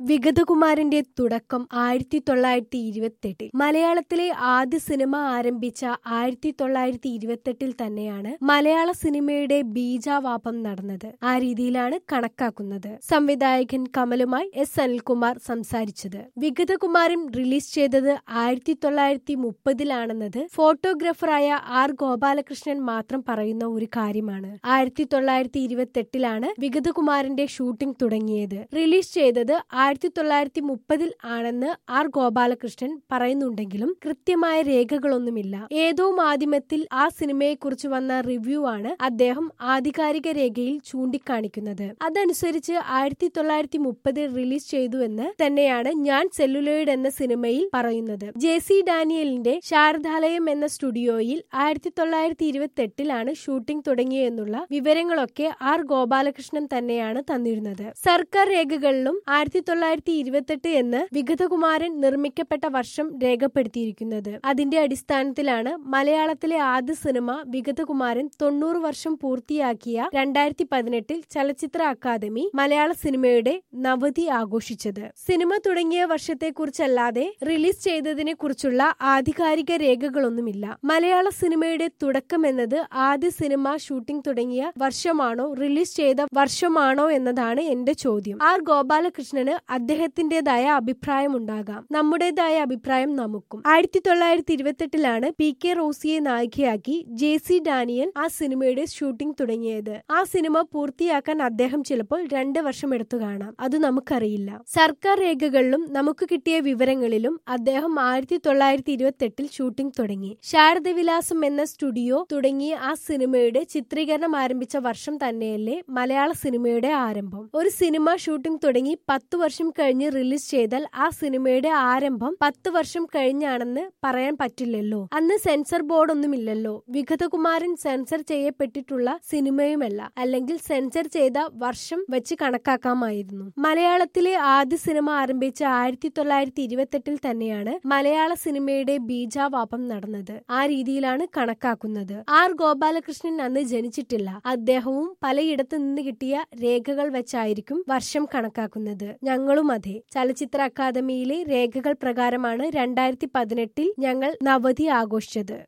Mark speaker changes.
Speaker 1: വിഗതകുമാരന്റെ തുടക്കം ആയിരത്തി തൊള്ളായിരത്തി ഇരുപത്തെട്ടിൽ മലയാളത്തിലെ ആദ്യ സിനിമ ആരംഭിച്ച ആയിരത്തി തൊള്ളായിരത്തി ഇരുപത്തെട്ടിൽ തന്നെയാണ് മലയാള സിനിമയുടെ ബീജാവാപം നടന്നത് ആ രീതിയിലാണ് കണക്കാക്കുന്നത് സംവിധായകൻ കമലുമായി എസ് അനിൽകുമാർ സംസാരിച്ചത് വിഗതകുമാരൻ റിലീസ് ചെയ്തത് ആയിരത്തി തൊള്ളായിരത്തി മുപ്പതിലാണെന്നത് ഫോട്ടോഗ്രാഫറായ ആർ ഗോപാലകൃഷ്ണൻ മാത്രം പറയുന്ന ഒരു കാര്യമാണ് ആയിരത്തി തൊള്ളായിരത്തി ഇരുപത്തെട്ടിലാണ് വിഗതകുമാരന്റെ ഷൂട്ടിംഗ് തുടങ്ങിയത് റിലീസ് ചെയ്തത് ആയിരത്തി തൊള്ളായിരത്തി മുപ്പതിൽ ആണെന്ന് ആർ ഗോപാലകൃഷ്ണൻ പറയുന്നുണ്ടെങ്കിലും കൃത്യമായ രേഖകളൊന്നുമില്ല ഏതോ മാധ്യമത്തിൽ ആ സിനിമയെക്കുറിച്ച് വന്ന റിവ്യൂ ആണ് അദ്ദേഹം ആധികാരിക രേഖയിൽ ചൂണ്ടിക്കാണിക്കുന്നത് അതനുസരിച്ച് ആയിരത്തി തൊള്ളായിരത്തി മുപ്പതിൽ റിലീസ് ചെയ്തു എന്ന് തന്നെയാണ് ഞാൻ സെല്ലുലോയിഡ് എന്ന സിനിമയിൽ പറയുന്നത് ജെ സി ഡാനിയലിന്റെ ശാരദാലയം എന്ന സ്റ്റുഡിയോയിൽ ആയിരത്തി തൊള്ളായിരത്തി ഇരുപത്തി എട്ടിലാണ് ഷൂട്ടിംഗ് തുടങ്ങിയെന്നുള്ള വിവരങ്ങളൊക്കെ ആർ ഗോപാലകൃഷ്ണൻ തന്നെയാണ് തന്നിരുന്നത് സർക്കാർ രേഖകളിലും ആയിരത്തി തൊള്ളായിരത്തി ഇരുപത്തെട്ട് എന്ന് വിഗതകുമാരൻ നിർമ്മിക്കപ്പെട്ട വർഷം രേഖപ്പെടുത്തിയിരിക്കുന്നത് അതിന്റെ അടിസ്ഥാനത്തിലാണ് മലയാളത്തിലെ ആദ്യ സിനിമ വിഗതകുമാരൻ തൊണ്ണൂറ് വർഷം പൂർത്തിയാക്കിയ രണ്ടായിരത്തി പതിനെട്ടിൽ ചലച്ചിത്ര അക്കാദമി മലയാള സിനിമയുടെ നവതി ആഘോഷിച്ചത് സിനിമ തുടങ്ങിയ വർഷത്തെക്കുറിച്ചല്ലാതെ റിലീസ് ചെയ്തതിനെ കുറിച്ചുള്ള ആധികാരിക രേഖകളൊന്നുമില്ല മലയാള സിനിമയുടെ തുടക്കം എന്നത് ആദ്യ സിനിമ ഷൂട്ടിംഗ് തുടങ്ങിയ വർഷമാണോ റിലീസ് ചെയ്ത വർഷമാണോ എന്നതാണ് എന്റെ ചോദ്യം ആർ ഗോപാലകൃഷ്ണന് അദ്ദേഹത്തിന്റേതായ അഭിപ്രായമുണ്ടാകാം നമ്മുടേതായ അഭിപ്രായം നമുക്കും ആയിരത്തി തൊള്ളായിരത്തി ഇരുപത്തെട്ടിലാണ് പി കെ റോസിയെ നായികയാക്കി ജെ സി ഡാനിയൽ ആ സിനിമയുടെ ഷൂട്ടിംഗ് തുടങ്ങിയത് ആ സിനിമ പൂർത്തിയാക്കാൻ അദ്ദേഹം ചിലപ്പോൾ രണ്ട് വർഷം എടുത്തു കാണാം അത് നമുക്കറിയില്ല സർക്കാർ രേഖകളിലും നമുക്ക് കിട്ടിയ വിവരങ്ങളിലും അദ്ദേഹം ആയിരത്തി തൊള്ളായിരത്തി ഇരുപത്തെട്ടിൽ ഷൂട്ടിംഗ് തുടങ്ങി ശാരദവിലാസം എന്ന സ്റ്റുഡിയോ തുടങ്ങിയ ആ സിനിമയുടെ ചിത്രീകരണം ആരംഭിച്ച വർഷം തന്നെയല്ലേ മലയാള സിനിമയുടെ ആരംഭം ഒരു സിനിമ ഷൂട്ടിംഗ് തുടങ്ങി പത്തു വർഷം കഴിഞ്ഞ് റിലീസ് ചെയ്താൽ ആ സിനിമയുടെ ആരംഭം പത്ത് വർഷം കഴിഞ്ഞാണെന്ന് പറയാൻ പറ്റില്ലല്ലോ അന്ന് സെൻസർ ബോർഡ് ഒന്നുമില്ലല്ലോ വിഗതകുമാരൻ സെൻസർ ചെയ്യപ്പെട്ടിട്ടുള്ള സിനിമയുമല്ല അല്ലെങ്കിൽ സെൻസർ ചെയ്ത വർഷം വെച്ച് കണക്കാക്കാമായിരുന്നു മലയാളത്തിലെ ആദ്യ സിനിമ ആരംഭിച്ച ആയിരത്തി തൊള്ളായിരത്തി ഇരുപത്തെട്ടിൽ തന്നെയാണ് മലയാള സിനിമയുടെ ബീജാവാപം നടന്നത് ആ രീതിയിലാണ് കണക്കാക്കുന്നത് ആർ ഗോപാലകൃഷ്ണൻ അന്ന് ജനിച്ചിട്ടില്ല അദ്ദേഹവും പലയിടത്തു നിന്ന് കിട്ടിയ രേഖകൾ വെച്ചായിരിക്കും വർഷം കണക്കാക്കുന്നത് ഞങ്ങളും അതെ ചലച്ചിത്ര അക്കാദമിയിലെ രേഖകൾ പ്രകാരമാണ് രണ്ടായിരത്തി പതിനെട്ടിൽ ഞങ്ങൾ നവതി ആഘോഷിച്ചത്